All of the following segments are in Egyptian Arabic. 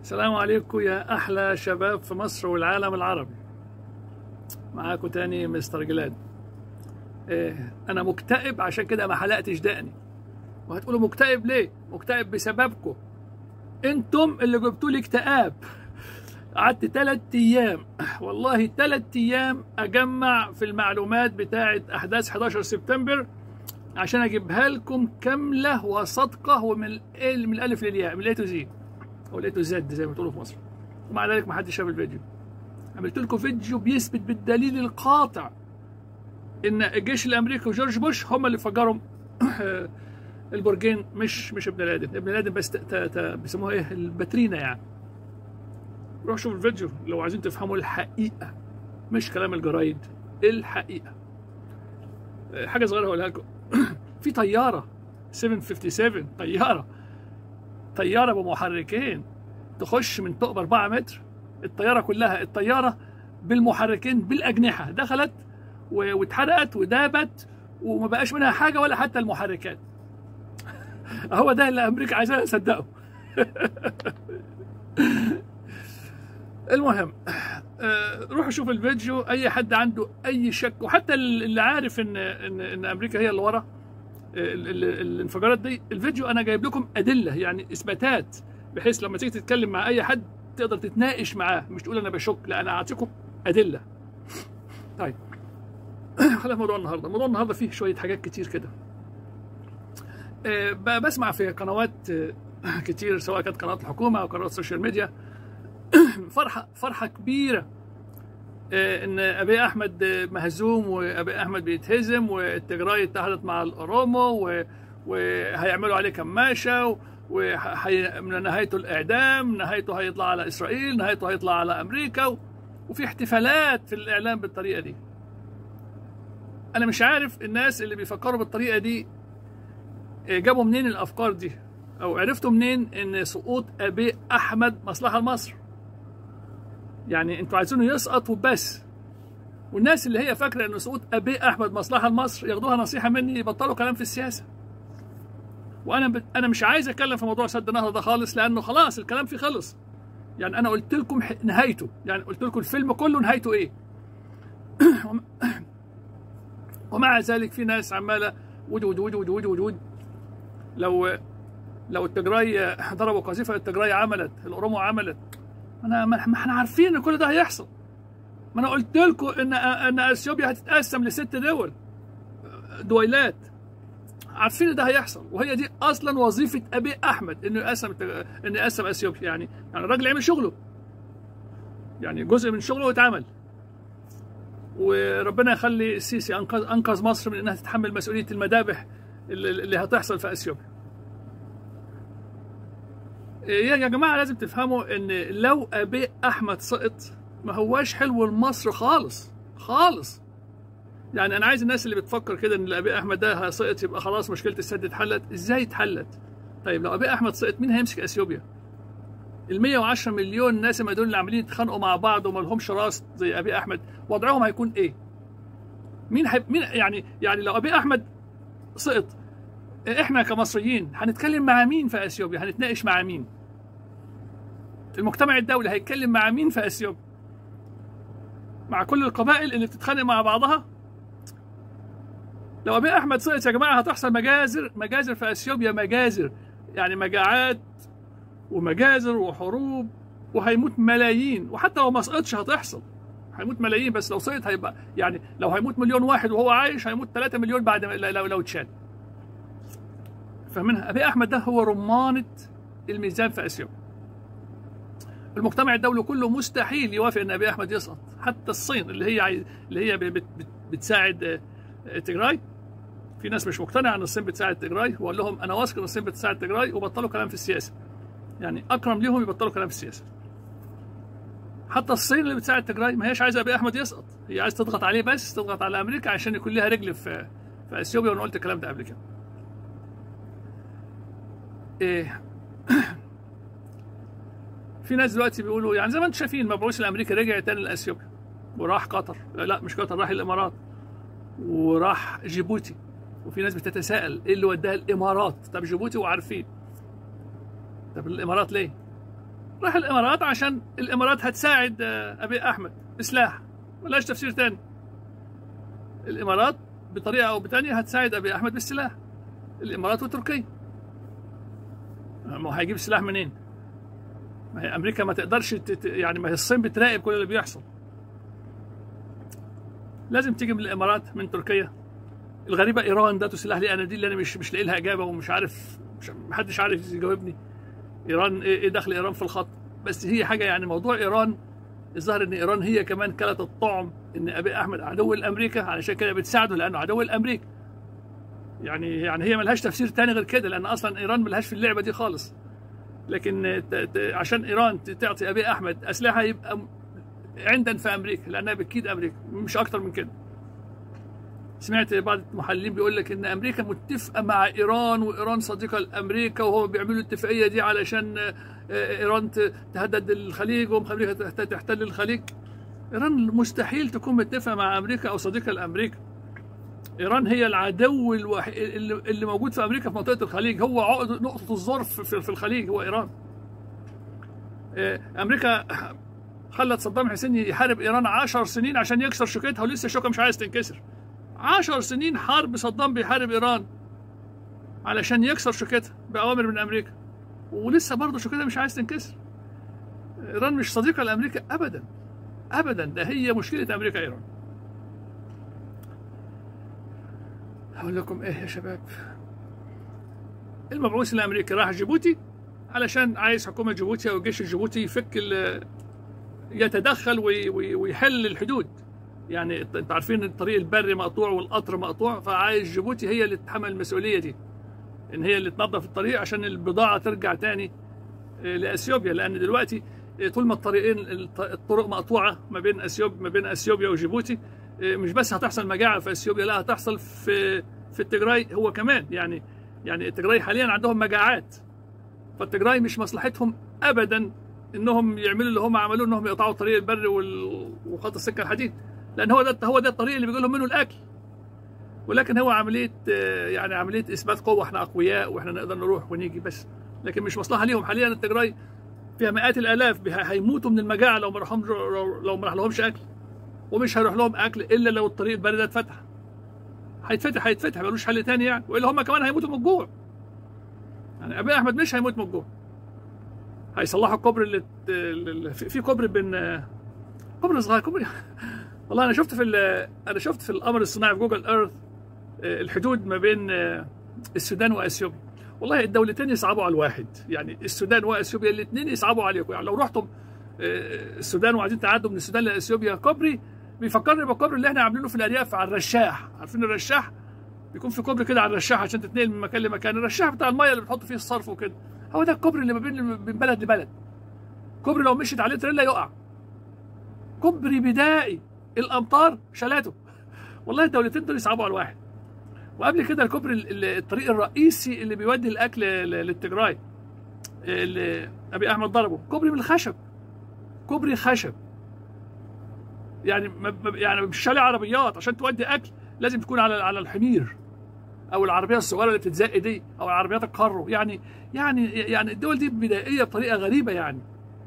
السلام عليكم يا احلى شباب في مصر والعالم العربي معاكم تاني مستر جلاد إيه انا مكتئب عشان كده ما حلقتش دقني وهتقولوا مكتئب ليه مكتئب بسببكم انتم اللي جبتوا لي اكتئاب قعدت ثلاث ايام والله ثلاث ايام اجمع في المعلومات بتاعه احداث 11 سبتمبر عشان اجيبها لكم كامله وصادقه ومن ال- من الالف للياء من الاي تو زي او الاي تو زد زي ما بتقولوا في مصر ومع ذلك ما حدش شاف الفيديو عملت لكم فيديو بيثبت بالدليل القاطع ان الجيش الامريكي وجورج بوش هم اللي فجروا البرجين مش مش ابن لادن ابن لادن بس ت- ت- ت- بيسموها ايه الباترينا يعني روحوا شوفوا الفيديو لو عايزين تفهموا الحقيقه مش كلام الجرايد الحقيقه آه، حاجه صغيره هقولها لكم في طياره 757 طياره طياره بمحركين تخش من ثقب 4 متر الطياره كلها الطياره بالمحركين بالاجنحه دخلت و- واتحرقت ودابت وما بقاش منها حاجه ولا حتى المحركات هو ده اللي امريكا عايزاه يصدقه المهم آه، روحوا شوفوا الفيديو اي حد عنده اي شك وحتى اللي عارف ان ان, إن امريكا هي اللي ورا آه، ال- ال- الانفجارات دي الفيديو انا جايب لكم ادله يعني اثباتات بحيث لما تيجي تتكلم مع اي حد تقدر تتناقش معاه مش تقول انا بشك لا انا اعطيكم ادله طيب خلينا في موضوع النهارده موضوع النهارده فيه شويه حاجات كتير كده آه، ب- بسمع في قنوات آه، كتير سواء كانت قنوات الحكومه او قنوات السوشيال ميديا فرحه فرحه كبيره آه، ان ابي احمد آه، مهزوم وابي احمد بيتهزم والتجراي اتحدت مع الاورومو و- وهيعملوا عليه كماشه ومن نهايته الاعدام نهايته هيطلع على اسرائيل نهايته هيطلع على امريكا و- وفي احتفالات في الاعلام بالطريقه دي انا مش عارف الناس اللي بيفكروا بالطريقه دي آه، جابوا منين الافكار دي او عرفتوا منين ان سقوط ابي احمد مصلحه لمصر يعني انتوا عايزينه يسقط وبس والناس اللي هي فاكره ان سقوط ابي احمد مصلحه لمصر ياخدوها نصيحه مني يبطلوا كلام في السياسه وانا ب... انا مش عايز اتكلم في موضوع سد النهضه ده خالص لانه خلاص الكلام فيه خلص يعني انا قلت لكم ح- نهايته يعني قلت لكم الفيلم كله نهايته ايه وم- ومع ذلك في ناس عماله ود ود ود ود ود ود, ود. لو لو التجراي ضربوا قذيفه التجراي عملت الاورومو عملت انا ما ما احنا عارفين ان كل ده هيحصل ما انا قلت لكم ان ان اثيوبيا هتتقسم لست دول دويلات عارفين ان ده هيحصل وهي دي اصلا وظيفه ابي احمد انه يقسم التج- انه يقسم اثيوبيا يعني يعني الراجل عمل شغله يعني جزء من شغله اتعمل وربنا يخلي السيسي انقذ انقذ مصر من انها تتحمل مسؤوليه المذابح اللي, اللي هتحصل في اثيوبيا يا يا جماعه لازم تفهموا ان لو ابي احمد سقط ما هواش حلو لمصر خالص خالص يعني انا عايز الناس اللي بتفكر كده ان ابي احمد ده سقط يبقى خلاص مشكله السد اتحلت ازاي اتحلت طيب لو ابي احمد سقط مين هيمسك اثيوبيا ال 110 مليون ناس ما دول اللي عاملين يتخانقوا مع بعض وما لهمش راس زي ابي احمد وضعهم هيكون ايه مين حي... مين يعني يعني لو ابي احمد سقط احنا كمصريين هنتكلم مع مين في اثيوبيا هنتناقش مع مين المجتمع الدولي هيتكلم مع مين في اثيوبيا مع كل القبائل اللي بتتخانق مع بعضها لو ابي احمد سقط يا جماعه هتحصل مجازر مجازر في اثيوبيا مجازر يعني مجاعات ومجازر وحروب وهيموت ملايين وحتى لو ما سقطش هتحصل هيموت ملايين بس لو سقط هيبقى يعني لو هيموت مليون واحد وهو عايش هيموت 3 مليون بعد ما لو لو اتشال فاهمينها ابي احمد ده هو رمانه الميزان في اثيوبيا المجتمع الدولي كله مستحيل يوافق ان ابي احمد يسقط حتى الصين اللي هي عايز اللي هي بت بت بتساعد آه، آه، تجراي في ناس مش مقتنعه ان الصين بتساعد تجراي وقال لهم انا واثق ان الصين بتساعد تجراي وبطلوا كلام في السياسه يعني اكرم ليهم يبطلوا كلام في السياسه حتى الصين اللي بتساعد تجراي ما هيش عايزه ابي احمد يسقط هي عايز تضغط عليه بس تضغط على امريكا عشان يكون لها رجل في في اثيوبيا وانا قلت الكلام ده قبل كده ايه في ناس دلوقتي بيقولوا يعني زي ما انتم شايفين المبعوث الامريكي رجع تاني لاثيوبيا وراح قطر لا مش قطر راح الامارات وراح جيبوتي وفي ناس بتتساءل ايه اللي وداها الامارات طب جيبوتي وعارفين طب الامارات ليه راح الامارات عشان الامارات هتساعد آه، ابي احمد بسلاح ملهاش تفسير تاني الامارات بطريقه او بثانيه هتساعد ابي احمد بالسلاح الامارات وتركيا ما هو هيجيب سلاح منين؟ ما هي امريكا ما تقدرش تت... يعني ما هي الصين بتراقب كل اللي بيحصل لازم تيجي من الامارات من تركيا الغريبه ايران ده سلاح لي انا دي اللي انا مش مش لاقي لها اجابه ومش عارف مش محدش عارف يجاوبني ايران ايه إيه دخل ايران في الخط بس هي حاجه يعني موضوع ايران الظاهر ان ايران هي كمان كلت الطعم ان ابي احمد عدو الامريكا علشان كده بتساعده لانه عدو الامريكا يعني يعني هي ملهاش تفسير تاني غير كده لان اصلا ايران ملهاش في اللعبه دي خالص لكن ت- ت- عشان ايران ت- تعطي ابي احمد اسلحه يبقى م- عندن في امريكا لانها بتكيد امريكا مش اكتر من كده سمعت بعض المحللين بيقول لك ان امريكا متفقه مع ايران وايران صديقه لامريكا وهو بيعملوا الاتفاقيه دي علشان آه، آه، ايران ت- تهدد الخليج وامريكا تحت- تحتل الخليج ايران مستحيل تكون متفقه مع امريكا او صديقه لامريكا ايران هي العدو الوحيد اللي اللي موجود في امريكا في منطقه الخليج هو عقد نقطه الظرف في في الخليج هو ايران آه، امريكا خلت صدام حسين يحارب ايران عشر سنين عشان يكسر شوكتها ولسه الشوكه مش عايز تنكسر عشر سنين حرب صدام بيحارب ايران علشان يكسر شوكتها باوامر من امريكا ولسه برضه شوكتها مش عايز تنكسر ايران مش صديقه لامريكا ابدا ابدا ده هي مشكله امريكا ايران هقول لكم ايه يا شباب المبعوث الامريكي راح جيبوتي علشان عايز حكومه جيبوتي او الجيش الجيبوتي يفك ال- يتدخل وي- وي- ويحل الحدود يعني انت- انتوا عارفين ان الطريق البري مقطوع والقطر مقطوع فعايز جيبوتي هي اللي تتحمل المسؤوليه دي ان هي اللي تنظف الطريق عشان البضاعه ترجع تاني آه، لاثيوبيا لان دلوقتي آه، طول ما الطريقين الط- الطرق مقطوعه ما بين اثيوبيا ما بين اثيوبيا وجيبوتي آه، مش بس هتحصل مجاعه في اثيوبيا لا هتحصل في في التجراي هو كمان يعني يعني التجراي حاليا عندهم مجاعات فالتجراي مش مصلحتهم ابدا انهم يعملوا اللي هم عملوه انهم يقطعوا الطريق البري وال- وخط السكه الحديد لان هو ده هو ده الطريق اللي بيجي لهم منه الاكل ولكن هو عمليه آه، يعني عمليه اثبات قوه احنا اقوياء واحنا نقدر نروح ونيجي بس لكن مش مصلحه ليهم حاليا التجراي فيها مئات الالاف بها- هيموتوا من المجاعه لو ما راحهم لو- لو ما راح لهمش اكل ومش هيروح لهم اكل الا لو الطريق البري ده اتفتح هيتفتح هيتفتح ملوش حل تاني يعني والا هم كمان هيموتوا من الجوع يعني ابي احمد مش هيموت من الجوع هيصلحوا الكوبري اللي اللي- في في كوبري بين كوبري صغير كوبري والله انا شفت في ال- انا شفت في القمر الصناعي في جوجل ايرث الحدود ما بين آه، السودان واثيوبيا والله الدولتين يصعبوا على الواحد يعني السودان واثيوبيا الاثنين يصعبوا عليكم يعني لو رحتم آه، السودان وعايزين تعدوا من السودان لاثيوبيا كوبري بيفكرني بالكوبري اللي احنا عاملينه في الارياف على الرشاح عارفين الرشاح بيكون في كوبري كده على الرشاح عشان تتنقل من مكان لمكان الرشاح بتاع الميه اللي بتحط فيه الصرف وكده هو ده الكوبري اللي ما بين من بلد لبلد كوبري لو مشيت عليه تريلا يقع كوبري بدائي الامطار شلاته والله الدولتين دول يصعبوا على الواحد وقبل كده الكوبري ال- ال- الطريق الرئيسي اللي بيودي الاكل ل- للتجراي اللي ابي احمد ضربه كوبري من الخشب كوبري خشب يعني ما- ما- يعني مش شارع عربيات عشان تودي اكل لازم تكون على على الحمير او العربيه الصغيره اللي بتتزق دي او العربيات الكارو يعني يعني يعني الدول دي بدائيه بطريقه غريبه يعني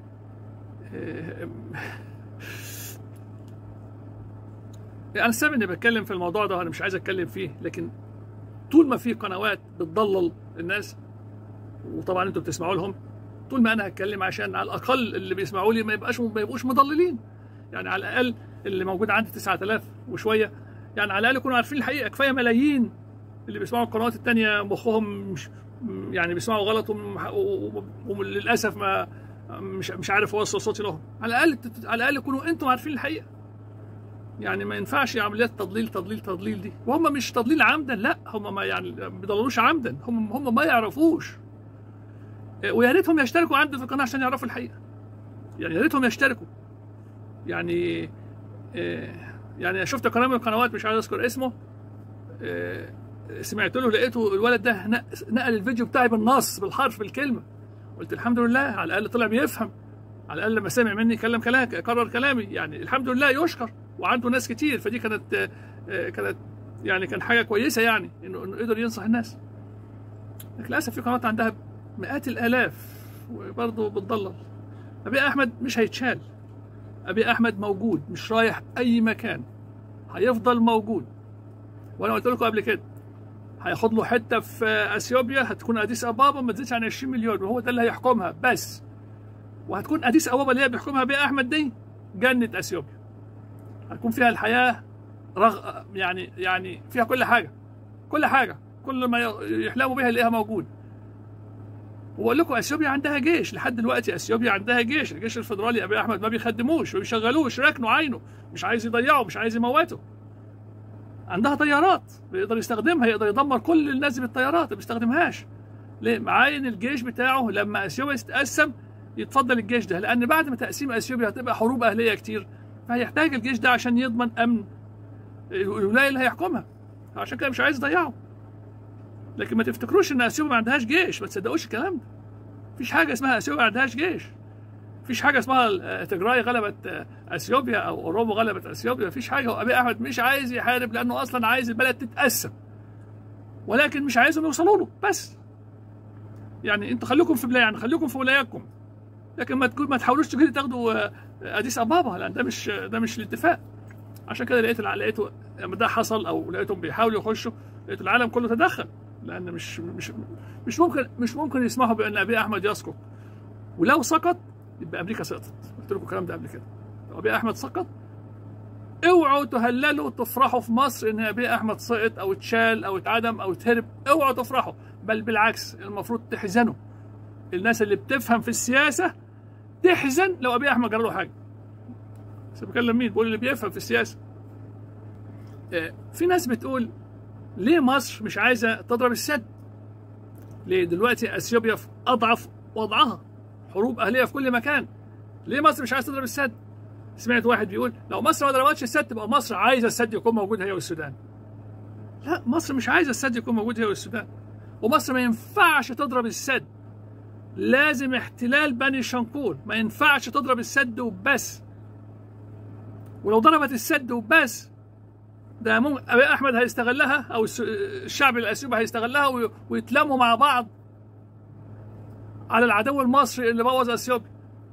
انا سامع اني بتكلم في الموضوع ده وانا مش عايز اتكلم فيه لكن طول ما في قنوات بتضلل الناس وطبعا انتوا بتسمعوا لهم طول ما انا هتكلم عشان على الاقل اللي بيسمعوا لي ما يبقاش ما يبقوش مضللين يعني على الاقل اللي موجود عندي 9000 وشويه يعني على الاقل يكونوا عارفين الحقيقه كفايه ملايين اللي بيسمعوا القنوات التانية مخهم مش يعني بيسمعوا غلط وم- و- و- وللاسف ما مش مش عارف اوصل صوتي لهم على الاقل تت- على الاقل يكونوا انتم عارفين الحقيقه يعني ما ينفعش عمليات تضليل تضليل تضليل دي وهم مش تضليل عمدا لا هم ما يعني ما بيضللوش عمدا هم هم ما يعرفوش ويا ريتهم يشتركوا عندي في القناه عشان يعرفوا الحقيقه يعني يا ريتهم يشتركوا يعني آه، يعني شفت قناه من القنوات مش عايز اذكر اسمه آه، سمعت له لقيته الولد ده نق- نقل الفيديو بتاعي بالنص بالحرف بالكلمه قلت الحمد لله على الاقل طلع بيفهم على الاقل لما سمع مني كلم كلام كرر كلامي يعني الحمد لله يشكر وعنده ناس كتير فدي كانت آه، آه، كانت يعني كان حاجه كويسه يعني انه انه قدر ينصح الناس لكن للاسف في قنوات عندها مئات الالاف وبرضه بتضلل ابي احمد مش هيتشال ابي احمد موجود مش رايح اي مكان هيفضل موجود وانا قلت لكم قبل كده هياخد له حته في اثيوبيا هتكون اديس ابابا ما تزيدش عن 20 مليون وهو ده اللي هيحكمها بس وهتكون اديس ابابا اللي هي بيحكمها ابي احمد دي جنه اثيوبيا هتكون فيها الحياه رغ... يعني يعني فيها كل حاجه كل حاجه كل ما يحلموا بها يلاقيها موجود وبقول لكم اثيوبيا عندها جيش لحد دلوقتي اثيوبيا عندها جيش الجيش الفدرالي ابي احمد ما بيخدموش ما بيشغلوش ركنوا عينه مش عايز يضيعه مش عايز يموته عندها طيارات بيقدر يستخدمها يقدر يدمر كل الناس اللي بالطيارات ما بيستخدمهاش ليه معاين الجيش بتاعه لما اثيوبيا تتقسم يتفضل الجيش ده لان بعد ما تقسيم اثيوبيا هتبقى حروب اهليه كتير فهيحتاج الجيش ده عشان يضمن امن الولايه اللي هيحكمها عشان كده مش عايز يضيعه لكن ما تفتكروش ان اثيوبيا ما عندهاش جيش ما تصدقوش الكلام ده مفيش حاجه اسمها اثيوبيا ما عندهاش جيش مفيش حاجه اسمها تجراي غلبت اثيوبيا او اوروبا غلبت اثيوبيا مفيش حاجه وابي احمد مش عايز يحارب لانه اصلا عايز البلد تتقسم ولكن مش عايزهم يوصلوا له بس يعني انتوا خليكم في بلاد يعني خليكم في ولاياتكم لكن ما تكون ما تحاولوش تجري تاخدوا اديس ابابا لان ده مش ده مش الاتفاق عشان كده لقيت لقيته لما ده حصل او لقيتهم بيحاولوا يخشوا لقيت العالم كله تدخل لان مش مش مش ممكن مش ممكن يسمحوا بان ابي احمد يسقط ولو سقط يبقى امريكا سقطت قلت لكم الكلام ده قبل كده لو ابي احمد سقط اوعوا تهللوا وتفرحوا في مصر ان ابي احمد سقط او اتشال او اتعدم او اتهرب اوعوا تفرحوا بل بالعكس المفروض تحزنوا الناس اللي بتفهم في السياسه تحزن لو ابي احمد جرى له حاجه بس بكلم مين بقول اللي بيفهم في السياسه في ناس بتقول ليه مصر مش عايزه تضرب السد ليه دلوقتي اثيوبيا في اضعف وضعها حروب اهليه في كل مكان ليه مصر مش عايزه تضرب السد سمعت واحد بيقول لو مصر ما ضربتش السد تبقى مصر عايزه السد يكون موجود هي والسودان لا مصر مش عايزه السد يكون موجود هي والسودان ومصر ما ينفعش تضرب السد لازم احتلال بني شنقول ما ينفعش تضرب السد وبس ولو ضربت السد وبس ده ممكن ابي احمد هيستغلها او الشعب الاثيوبي هيستغلها ويتلموا مع بعض على العدو المصري اللي بوظ اثيوبيا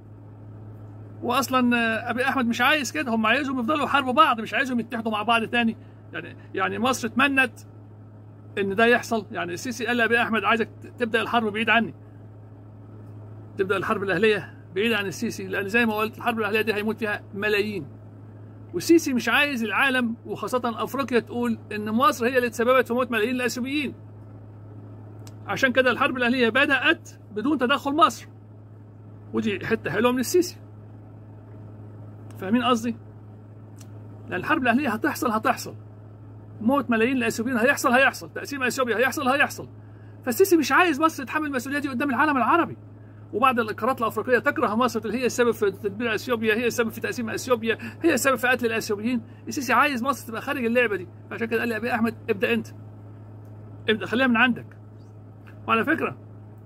واصلا ابي احمد مش عايز كده هم عايزهم يفضلوا يحاربوا بعض مش عايزهم يتحدوا مع بعض تاني يعني يعني مصر اتمنت ان ده يحصل يعني السيسي قال لابي احمد عايزك تبدا الحرب بعيد عني تبدا الحرب الاهليه بعيد عن السيسي لان زي ما قلت الحرب الاهليه دي هيموت فيها ملايين والسيسي مش عايز العالم وخاصة أفريقيا تقول إن مصر هي اللي تسببت في موت ملايين الآثيوبيين. عشان كده الحرب الأهلية بدأت بدون تدخل مصر. ودي حتة حلوة من السيسي. فاهمين قصدي؟ لأن الحرب الأهلية هتحصل هتحصل. موت ملايين الآثيوبيين هيحصل هيحصل، تقسيم أثيوبيا هيحصل هيحصل. فالسيسي مش عايز مصر تتحمل المسؤولية دي قدام العالم العربي. وبعض القارات الافريقيه تكره مصر هي السبب في تدمير اثيوبيا هي السبب في تقسيم اثيوبيا هي السبب في قتل الاثيوبيين السيسي عايز مصر تبقى خارج اللعبه دي عشان كده قال لي ابي احمد ابدا انت ابدا خليها من عندك وعلى فكره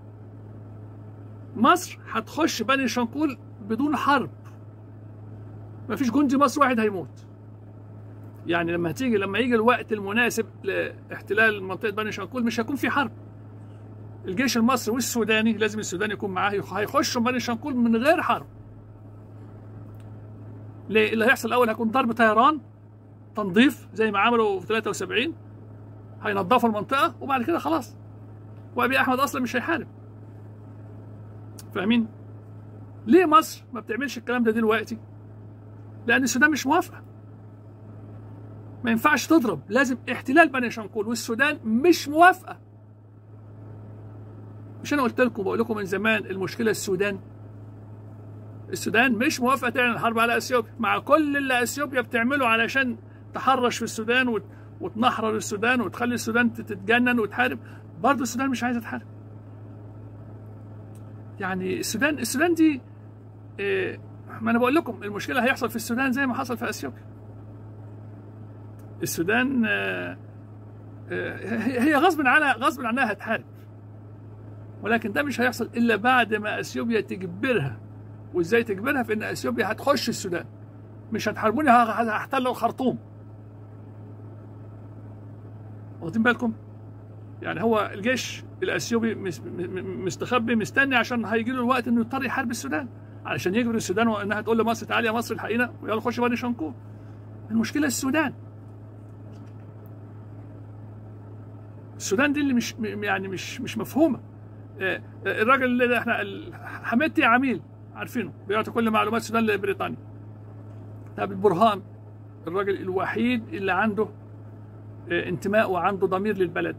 مصر هتخش بني شنقول بدون حرب ما فيش جندي مصر واحد هيموت يعني لما هتيجي لما يجي الوقت المناسب لاحتلال منطقه بني شنقول مش هيكون في حرب الجيش المصري والسوداني لازم السودان يكون معاه هيخشوا بني شنقول من غير حرب ليه اللي هيحصل الاول هيكون ضرب طيران تنظيف زي ما عملوا في 73 هينظفوا المنطقه وبعد كده خلاص وابي احمد اصلا مش هيحارب فاهمين ليه مصر ما بتعملش الكلام ده دلوقتي لان السودان مش موافقه ما ينفعش تضرب لازم احتلال بني شنقول والسودان مش موافقه مش انا قلت لكم بقول لكم من زمان المشكله السودان السودان مش موافقه تعلن الحرب على اثيوبيا مع كل اللي اثيوبيا بتعمله علشان تحرش في السودان وت... وتنحرر السودان وتخلي السودان تتجنن وتحارب برضه السودان مش عايزه تحارب يعني السودان السودان دي إيه ما انا بقول لكم المشكله هيحصل في السودان زي ما حصل في اثيوبيا السودان آه هي غصب عنها غصب عنها هتحارب ولكن ده مش هيحصل الا بعد ما اثيوبيا تجبرها وازاي تجبرها في ان اثيوبيا هتخش السودان مش هتحاربوني هحتل الخرطوم واخدين بالكم يعني هو الجيش الاثيوبي مستخبي مستني عشان هيجي له الوقت انه يضطر يحارب السودان علشان يجبر السودان انها تقول لمصر تعالي يا مصر الحقيقه ويلا خش بني شنقور المشكله السودان السودان دي اللي مش م- يعني مش مش مفهومه آه، آه، الراجل اللي احنا ال- حميدتي عميل عارفينه بيعطي كل معلومات السودان لبريطانيا طب البرهان الراجل الوحيد اللي عنده آه، انتماء وعنده ضمير للبلد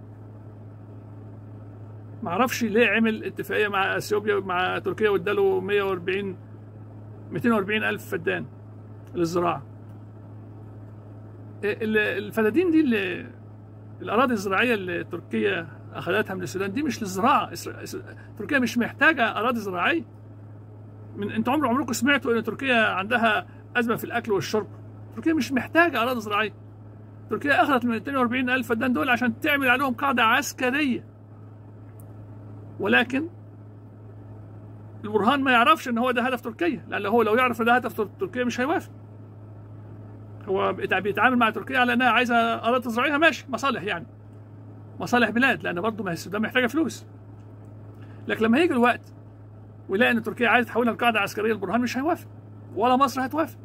ما اعرفش ليه عمل اتفاقيه مع اثيوبيا مع تركيا واداله 140 240 الف فدان للزراعه ال- الفدادين دي اللي الاراضي الزراعيه اللي تركيا اخذتها من السودان دي مش للزراعه إسر- إسر- تركيا مش محتاجه اراضي زراعيه من انتوا عمر عمركم سمعتوا ان تركيا عندها ازمه في الاكل والشرب تركيا مش محتاجه اراضي زراعيه تركيا اخذت من 240 الف فدان دول عشان تعمل عليهم قاعده عسكريه ولكن البرهان ما يعرفش ان هو ده هدف تركيا لان هو لو يعرف ان ده هدف تر- تركيا مش هيوافق هو بيتع- بيتعامل مع تركيا على انها عايزه اراضي زراعيه ماشي مصالح يعني مصالح بلاد لان برضه ما هي السودان محتاجه فلوس لكن لما هيجي الوقت ويلاقي ان تركيا عايزه تحولها لقاعده عسكريه البرهان مش هيوافق ولا مصر هتوافق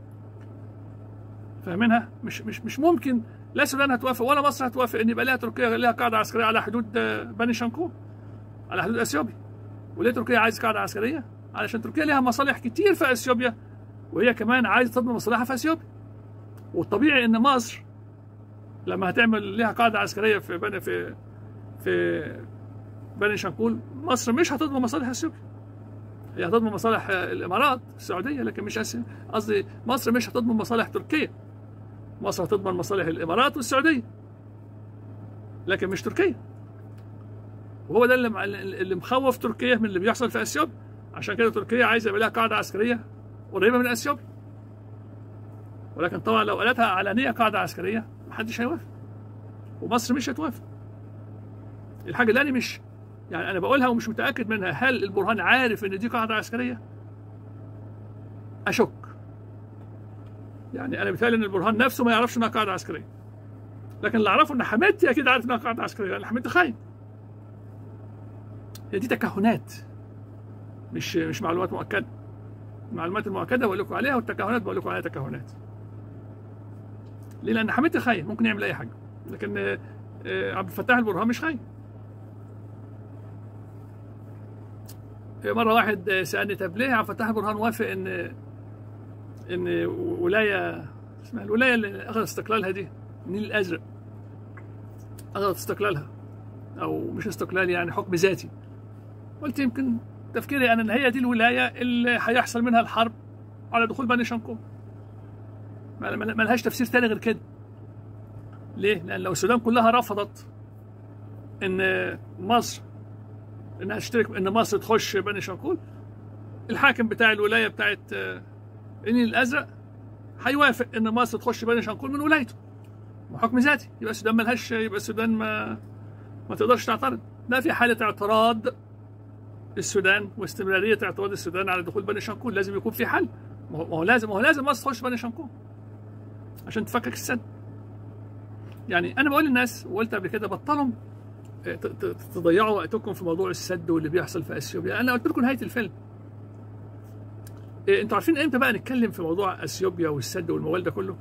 فاهمينها مش مش مش ممكن لا السودان هتوافق ولا مصر هتوافق ان يبقى لها تركيا لها قاعده عسكريه على حدود آه، بني شنقور على حدود اثيوبيا وليه تركيا عايزه قاعده عسكريه علشان تركيا لها مصالح كتير في اثيوبيا وهي كمان عايزه تضمن مصالحها في اثيوبيا والطبيعي ان مصر لما هتعمل لها قاعده عسكريه في بني في في بني شنقول مصر مش هتضمن مصالح اثيوبيا هي هتضمن مصالح آه، الامارات السعوديه لكن مش أسي- قصدي مصر مش هتضمن مصالح تركيا مصر هتضمن مصالح الامارات والسعوديه لكن مش تركيا وهو ده اللي مع- اللي مخوف تركيا من اللي بيحصل في اثيوبيا عشان كده تركيا عايزه يبقى لها قاعده عسكريه قريبه من اثيوبيا ولكن طبعا لو قالتها علانيه قاعده عسكريه محدش هيوافق ومصر مش هتوافق الحاجه اللي انا مش يعني انا بقولها ومش متاكد منها هل البرهان عارف ان دي قاعده عسكريه اشك يعني انا بيتهيألي ان البرهان نفسه ما يعرفش انها قاعده عسكريه لكن اللي اعرفه ان حمادتي اكيد عارف انها قاعده عسكريه لان حمادتي خاين هي دي تكهنات مش مش معلومات مؤكده المعلومات المؤكده بقول لكم عليها والتكهنات بقول لكم عليها تكهنات ليه لان حمادتي خاين ممكن يعمل اي حاجه لكن آه، آه، عبد الفتاح البرهان مش خاين مره واحد آه، سالني طب ليه عبد الفتاح البرهان وافق ان ان ولايه اسمها الولايه اللي اخذت استقلالها دي النيل الازرق اخذت استقلالها او مش استقلال يعني حكم ذاتي قلت يمكن تفكيري انا ان هي دي الولايه اللي هيحصل منها الحرب على دخول بني شنقور ما ما- ما لهاش تفسير تاني غير كده ليه؟ لان لو السودان كلها رفضت ان مصر انها تشترك ان مصر تخش بني شنقور الحاكم بتاع الولايه بتاعت آه، النيل الازرق هيوافق ان مصر تخش بني شنقور من ولايته وحكم ذاتي يبقى السودان ملهاش يبقى السودان ما ما تقدرش تعترض ده في حاله اعتراض السودان واستمراريه اعتراض السودان على دخول بني شنقور لازم يكون في حل ما هو ما هو لازم ما هو لازم مصر تخش بني شنقور عشان تفكك السد يعني انا بقول للناس وقلت قبل كده بطلوا ت- ت- تضيعوا وقتكم في موضوع السد واللي بيحصل في اثيوبيا انا قلت لكم نهايه الفيلم إيه، انتوا عارفين امتى بقى نتكلم في موضوع اثيوبيا والسد والموال ده كله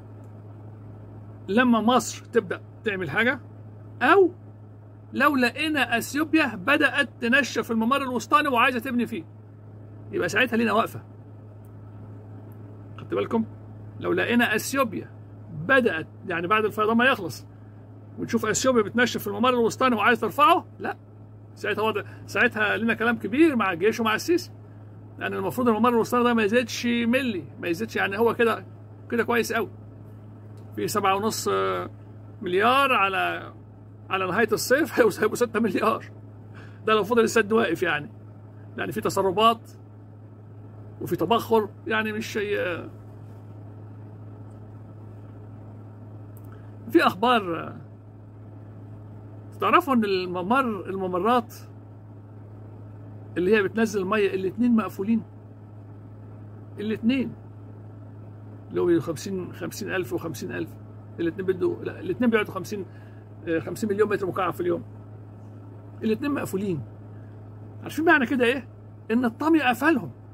لما مصر تبدا تعمل حاجه او لو لقينا اثيوبيا بدات تنشف الممر الوسطاني وعايزه تبني فيه يبقى ساعتها لينا واقفه خدت بالكم لو لقينا اثيوبيا بدات يعني بعد الفيضان ما يخلص ونشوف اثيوبيا بتنشف في الممر الوسطاني وعايز ترفعه لا ساعتها وضع ساعتها لنا كلام كبير مع الجيش ومع السيسي لان المفروض الممر الوسطاني ده ما يزيدش ملي ما يزيدش يعني هو كده كده كويس قوي في سبعة ونص آه، مليار على على نهاية الصيف هيبقوا 6 مليار ده لو فضل السد واقف يعني يعني في تسربات وفي تبخر يعني مش شيء في اخبار آه، تعرفوا ان الممر الممرات اللي هي بتنزل الميه الاثنين مقفولين الاثنين لو 50 50000 و50000 الاثنين بدوا لا الاثنين بيقعدوا 50 آه، 50 مليون متر مكعب في اليوم الاثنين مقفولين عارفين معنى كده ايه ان الطمي قفلهم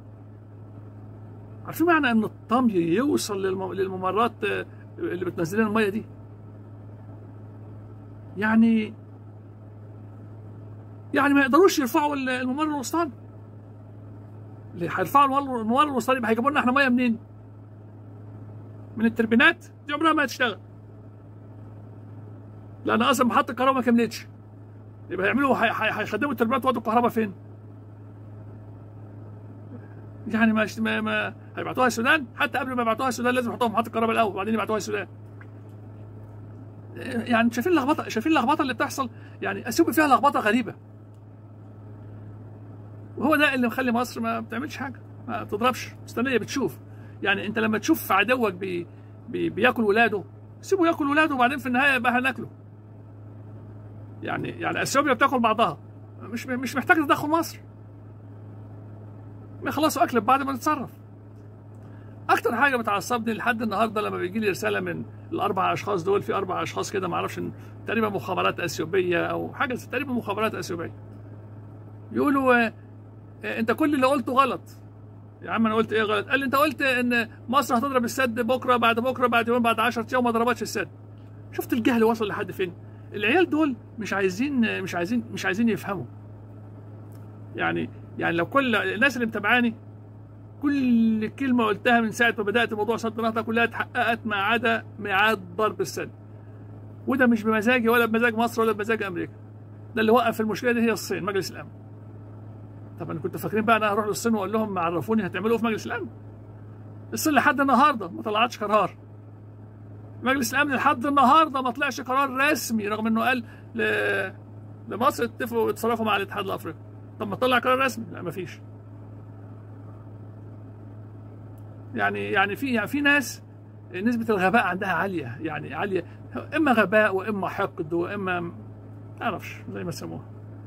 عارفين معنى ان الطمي يوصل للم- للممرات آه، اللي بتنزل لنا الميه دي يعني يعني ما يقدروش يرفعوا ال- الممر الوسطاني اللي هيرفعوا الممر الممر الوسطاني يبقى هيجيبوا لنا احنا ميه منين؟ من التربينات دي عمرها ما هتشتغل لان اصلا محطه الكهرباء ما كملتش يبقى هيعملوا هي- هي- هيخدموا التربينات ويودوا الكهرباء فين؟ يعني ما ما, ما هيبعتوها السودان حتى قبل ما يبعتوها السودان لازم يحطوها في محطه الكهرباء الاول وبعدين يبعتوها السودان يعني شايفين اللخبطه شايفين اللخبطه اللي بتحصل يعني اثيوبيا فيها لخبطه غريبه وهو ده اللي مخلي مصر ما بتعملش حاجه ما بتضربش مستنيه بتشوف يعني انت لما تشوف عدوك بي بي بياكل ولاده سيبه ياكل ولاده وبعدين في النهايه يبقى هناكله يعني يعني اثيوبيا بتاكل بعضها مش مش محتاج تدخل مصر ما يخلصوا اكل بعد ما نتصرف اكتر حاجه بتعصبني لحد النهارده لما بيجي لي رساله من الاربع اشخاص دول في اربع اشخاص كده ما اعرفش إن تقريبا مخابرات اثيوبيه او حاجه زي- تقريبا مخابرات اثيوبيه يقولوا آه، آه، انت كل اللي قلته غلط يا عم انا قلت ايه غلط قال لي انت قلت ان مصر هتضرب السد بكره بعد بكره بعد يوم بعد 10 ايام ما ضربتش السد شفت الجهل وصل لحد فين العيال دول مش عايزين مش عايزين مش عايزين يفهموا يعني يعني لو كل الناس اللي متابعاني كل كلمه قلتها من ساعه ما بدات موضوع سد النهضه كلها اتحققت ما عدا ميعاد ضرب السد وده مش بمزاجي ولا بمزاج مصر ولا بمزاج امريكا ده اللي وقف المشكله دي هي الصين مجلس الامن طب انا كنت فاكرين بقى انا هروح للصين واقول لهم عرفوني هتعملوا ايه في مجلس الامن الصين لحد النهارده ما طلعتش قرار مجلس الامن لحد النهارده ما طلعش قرار رسمي رغم انه قال ل... لمصر اتفقوا ويتصرفوا مع الاتحاد الافريقي طب ما طلع قرار رسمي لا ما فيش يعني يعني في يعني في ناس نسبة الغباء عندها عالية يعني عالية إما غباء وإما حقد وإما ما أعرفش زي ما سموها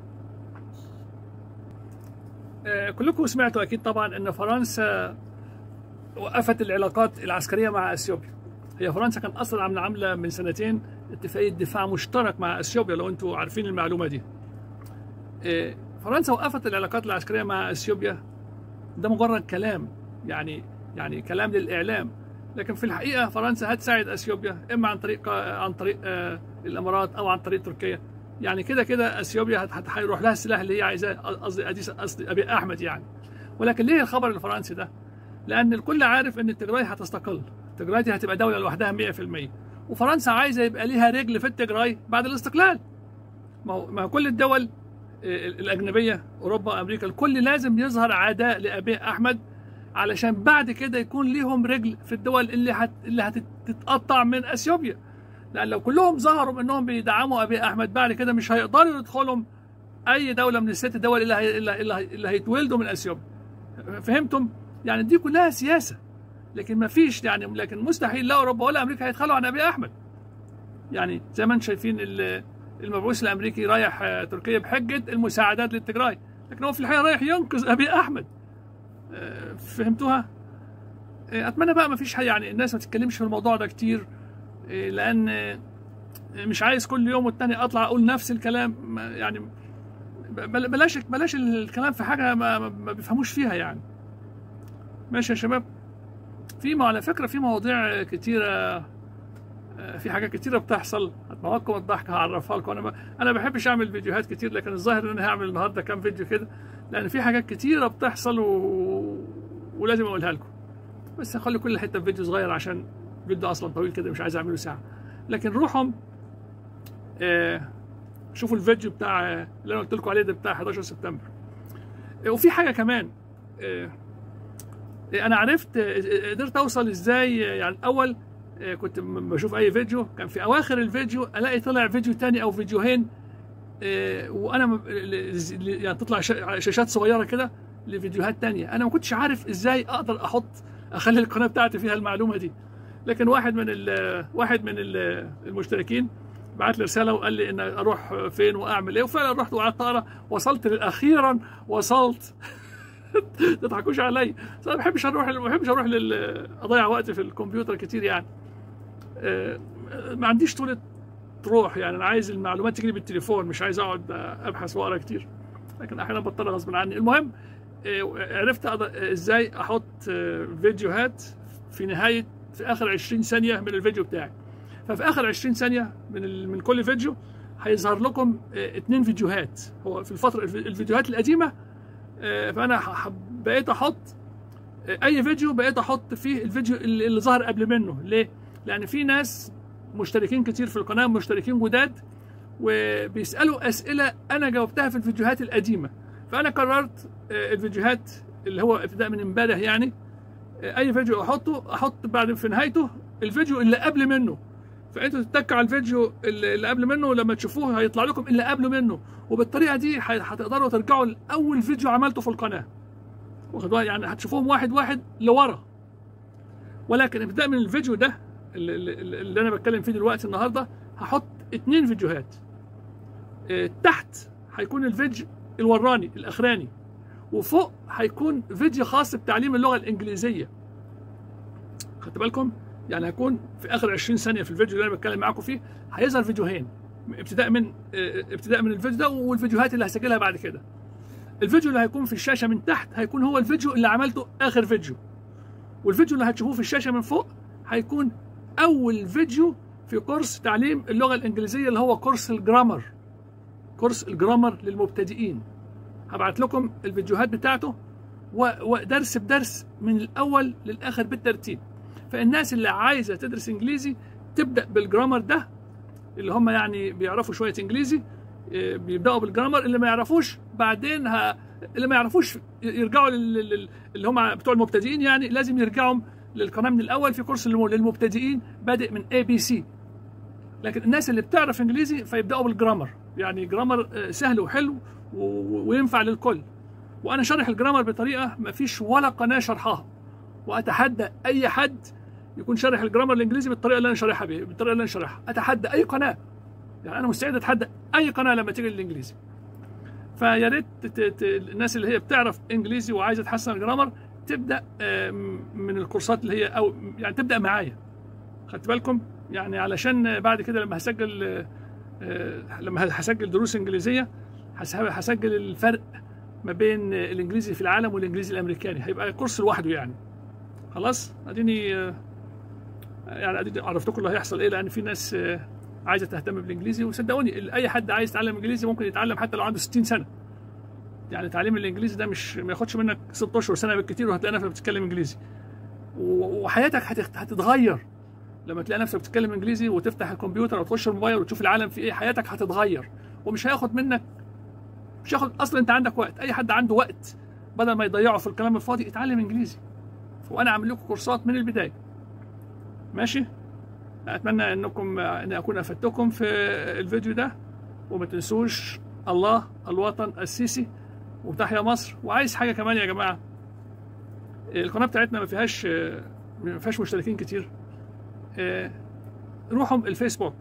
آه، كلكم سمعتوا أكيد طبعا أن فرنسا وقفت العلاقات العسكرية مع أثيوبيا هي فرنسا كان أصلا عاملة عاملة من سنتين اتفاقية دفاع مشترك مع أثيوبيا لو أنتوا عارفين المعلومة دي آه، فرنسا وقفت العلاقات العسكرية مع أثيوبيا ده مجرد كلام يعني يعني كلام للإعلام لكن في الحقيقة فرنسا هتساعد أثيوبيا إما عن طريق عن طريق آه، الإمارات أو عن طريق تركيا يعني كده كده أثيوبيا هت- هت- هيروح لها السلاح اللي هي عايزاه قصدي أديس- قصدي أبي أحمد يعني ولكن ليه الخبر الفرنسي ده؟ لأن الكل عارف إن التجراي هتستقل التجراي دي هتبقى دولة لوحدها 100% وفرنسا عايزة يبقى ليها رجل في التجراي بعد الاستقلال ما هو ما هو كل الدول آه، الأجنبية أوروبا أمريكا الكل لازم يظهر عداء لأبي أحمد علشان بعد كده يكون ليهم رجل في الدول اللي هت... اللي هتتقطع من اثيوبيا لان لو كلهم ظهروا انهم بيدعموا ابي احمد بعد كده مش هيقدروا يدخلهم اي دوله من الست دول اللي هي... اللي, اللي, اللي هيتولدوا من اثيوبيا فهمتم يعني دي كلها سياسه لكن ما فيش يعني لكن مستحيل لا اوروبا ولا امريكا هيتخلوا عن ابي احمد يعني زي ما انتم شايفين ال- المبعوث الامريكي رايح آه، تركيا بحجه المساعدات للتجراي لكن هو في الحقيقه رايح ينقذ ابي احمد آه، فهمتوها؟ آه، اتمنى بقى ما فيش حاجه يعني الناس ما تتكلمش في الموضوع ده كتير آه، لان آه، مش عايز كل يوم والتاني اطلع اقول نفس الكلام ما- يعني بل- بلاش بلاش الكلام في حاجه ما, ما- ما بيفهموش فيها يعني ماشي يا شباب في ما على فكره في مواضيع كتيره آه، في حاجات كتيره بتحصل هتموتكم الضحك هعرفها لكم انا ما انا ما بحبش اعمل فيديوهات كتير لكن الظاهر ان انا هعمل النهارده كام فيديو كده لان في حاجات كتيره بتحصل و... ولازم اقولها لكم بس هخلي كل حته في فيديو صغير عشان الفيديو اصلا طويل كده مش عايز اعمله ساعه لكن روحهم آه شوفوا الفيديو بتاع آه، اللي انا قلت لكم عليه ده بتاع 11 سبتمبر آه وفي حاجه كمان آه آه، انا عرفت آه، قدرت اوصل ازاي آه، يعني الاول آه، كنت م- بشوف اي فيديو كان في اواخر الفيديو الاقي طلع فيديو تاني او فيديوهين آه، وانا م- ل- ل- يعني تطلع شا- شاشات صغيره كده لفيديوهات تانية انا ما كنتش عارف ازاي اقدر احط اخلي القناه بتاعتي فيها المعلومه دي لكن واحد من ال واحد من ال المشتركين بعت لي رساله وقال لي ان اروح فين واعمل ايه وفعلا رحت وقعدت اقرا وصلت اخيرا وصلت تضحكوش عليا بس انا ما بحبش اروح ما بحبش اروح لل- اضيع وقت في الكمبيوتر كتير يعني آه، ما عنديش طولة روح يعني انا عايز المعلومات تجيلي بالتليفون مش عايز اقعد ابحث واقرا كتير لكن احيانا بضطر غصب عني المهم آه، عرفت أقدر- آه، ازاي احط آه، فيديوهات في نهايه في اخر 20 ثانيه من الفيديو بتاعي ففي اخر 20 ثانيه من ال- من كل فيديو هيظهر لكم آه، اتنين فيديوهات هو في الفتره الف- الفيديوهات القديمه آه، فانا ح- ح- بقيت احط آه، اي فيديو بقيت احط فيه الفيديو اللي اللي ظهر قبل منه ليه لان في ناس مشتركين كتير في القناه مشتركين جداد وبيسالوا اسئله انا جاوبتها في الفيديوهات القديمه فانا قررت آه، الفيديوهات اللي هو ابتداء من امبارح يعني آه، اي فيديو احطه احط بعد في نهايته الفيديو اللي قبل منه فانتوا تتكوا على الفيديو اللي اللي قبل منه لما تشوفوه هيطلع لكم اللي قبله منه وبالطريقه دي ه- هتقدروا ترجعوا لاول فيديو عملته في القناه واخد بالك؟ يعني هتشوفوهم واحد واحد لورا ولكن ابتداء من الفيديو ده اللي, اللي اللي انا بتكلم فيه دلوقتي النهارده هحط اتنين فيديوهات آه، تحت هيكون الفيديو الوراني الاخراني وفوق هيكون فيديو خاص بتعليم اللغه الانجليزيه خدت بالكم يعني هيكون في اخر 20 ثانيه في الفيديو اللي انا بتكلم معاكم فيه هيظهر فيديوهين ابتداء من آه، ابتداء من الفيديو ده والفيديوهات اللي هسجلها بعد كده الفيديو اللي هيكون في الشاشه من تحت هيكون هو الفيديو اللي عملته اخر فيديو والفيديو اللي هتشوفوه في الشاشه من فوق هيكون اول فيديو في كورس تعليم اللغه الانجليزيه اللي هو كورس الجرامر كورس الجرامر للمبتدئين هبعت لكم الفيديوهات بتاعته و- ودرس بدرس من الاول للاخر بالترتيب فالناس اللي عايزه تدرس انجليزي تبدا بالجرامر ده اللي هم يعني بيعرفوا شويه انجليزي إيه، بيبداوا بالجرامر اللي ما يعرفوش بعدين ها اللي ما يعرفوش يرجعوا لل- لل- اللي هم بتوع المبتدئين يعني لازم يرجعوا للقناه من الاول في كورس الم- للمبتدئين بادئ من اي بي سي لكن الناس اللي بتعرف انجليزي فيبداوا بالجرامر يعني جرامر آه، سهل وحلو و- و- وينفع للكل وانا شارح الجرامر بطريقه ما فيش ولا قناه شرحها واتحدى اي حد يكون شارح الجرامر الانجليزي بالطريقه اللي انا شارحها بيها بالطريقه اللي انا شارحها اتحدى اي قناه يعني انا مستعد اتحدى اي قناه لما تيجي للانجليزي فيا ريت ت- ت- الناس اللي هي بتعرف انجليزي وعايزه تحسن الجرامر تبدا آه، من الكورسات اللي هي او يعني تبدا معايا خدت بالكم يعني علشان بعد كده لما هسجل آه، آه، لما هسجل دروس انجليزيه هس- هسجل الفرق ما بين آه، الانجليزي في العالم والانجليزي الامريكاني هيبقى كورس لوحده يعني خلاص اديني آه، يعني اديني عرفتكم اللي هيحصل ايه لان في ناس آه، عايزه تهتم بالانجليزي وصدقوني ال- اي حد عايز يتعلم انجليزي ممكن يتعلم حتى لو عنده 60 سنه يعني تعليم الانجليزي ده مش ما ياخدش منك 6 اشهر سنه بالكتير وهتلاقي نفسك بتتكلم انجليزي و- وحياتك هتخ- هتتغير لما تلاقي نفسك بتتكلم انجليزي وتفتح الكمبيوتر او تخش الموبايل وتشوف العالم في ايه حياتك هتتغير ومش هياخد منك مش هياخد اصلا انت عندك وقت اي حد عنده وقت بدل ما يضيعه في الكلام الفاضي اتعلم انجليزي وانا عامل لكم كورسات من البدايه ماشي اتمنى انكم اني اكون افدتكم في الفيديو ده وما تنسوش الله الوطن السيسي وتحيا مصر وعايز حاجه كمان يا جماعه القناه بتاعتنا ما فيهاش ما فيهاش مشتركين كتير آه، روحوا الفيسبوك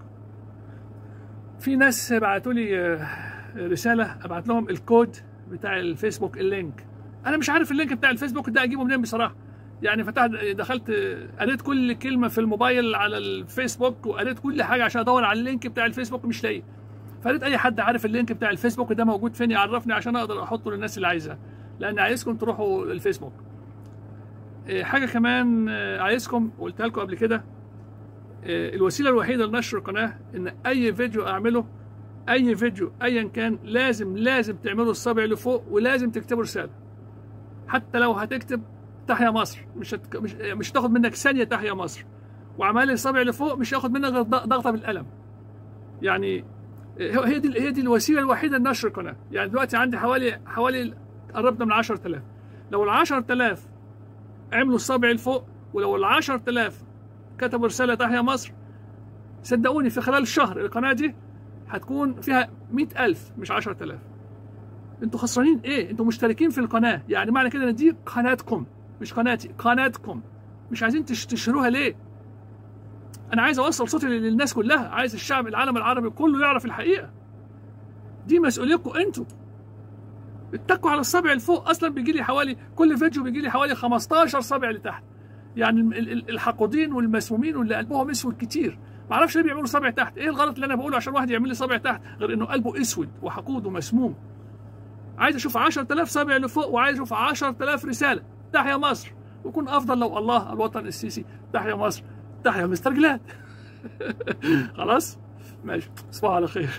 في ناس بعتوا لي آه، رساله ابعت لهم الكود بتاع الفيسبوك اللينك انا مش عارف اللينك بتاع الفيسبوك ده اجيبه منين بصراحه يعني فتحت دخلت آه، قريت كل كلمه في الموبايل على الفيسبوك وقريت كل حاجه عشان ادور على اللينك بتاع الفيسبوك مش لاقي فريت اي حد عارف اللينك بتاع الفيسبوك ده موجود فين يعرفني عشان اقدر احطه للناس اللي عايزاه لان عايزكم تروحوا الفيسبوك آه، حاجه كمان آه، عايزكم قلتها لكم قبل كده آه، الوسيله الوحيده لنشر القناه ان اي فيديو اعمله اي فيديو ايا كان لازم لازم تعملوا الصابع لفوق ولازم تكتبوا رساله حتى لو هتكتب تحيا مصر مش هتك... مش مش هتاخد منك ثانيه تحيا مصر وعمال الصابع لفوق مش هياخد منك غير ض- ضغطه بالقلم يعني آه، هي دي هي دي الوسيله الوحيده لنشر القناه يعني دلوقتي عندي حوالي حوالي قربنا من 10000 لو ال 10000 عملوا الصابع لفوق ولو ال 10000 كتبوا رساله تحيا مصر صدقوني في خلال شهر القناه دي هتكون فيها 100000 مش 10000 انتوا خسرانين ايه انتوا مشتركين في القناه يعني معنى كده ان دي قناتكم مش قناتي قناتكم مش عايزين تش- تشتروها ليه انا عايز اوصل صوتي للناس كلها عايز الشعب العالم العربي كله يعرف الحقيقه دي مسؤوليتكم انتوا اتكوا على الصابع الفوق اصلا بيجي لي حوالي كل فيديو بيجي لي حوالي 15 صابع لتحت يعني ال- ال- الحقودين والمسمومين واللي قلبهم اسود كتير ما اعرفش ليه بيعملوا صابع تحت ايه الغلط اللي انا بقوله عشان واحد يعمل لي صابع تحت غير انه قلبه اسود وحقود ومسموم عايز اشوف 10000 سامع لفوق وعايز اشوف 10000 رساله تحيا مصر ويكون افضل لو الله الوطن السيسي تحيا مصر تحيا مستر جلاد خلاص ماشي تصبحوا على خير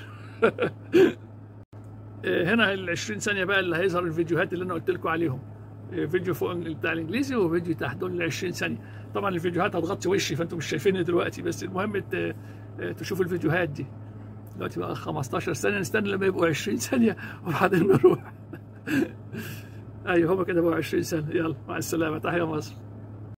هنا ال 20 ثانيه بقى اللي هيظهر الفيديوهات اللي انا قلت لكم عليهم فيديو فوق بتاع الانجليزي وفيديو تحت دول ال 20 ثانيه طبعا الفيديوهات هتغطي وشي فانتم مش شايفيني دلوقتي بس المهم تشوفوا الفيديوهات دي دلوقتي بقى 15 ثانيه نستنى لما يبقوا 20 ثانيه وبعدين نروح ايوه هما كده بقوا 20 سنه يلا مع السلامه تحيا مصر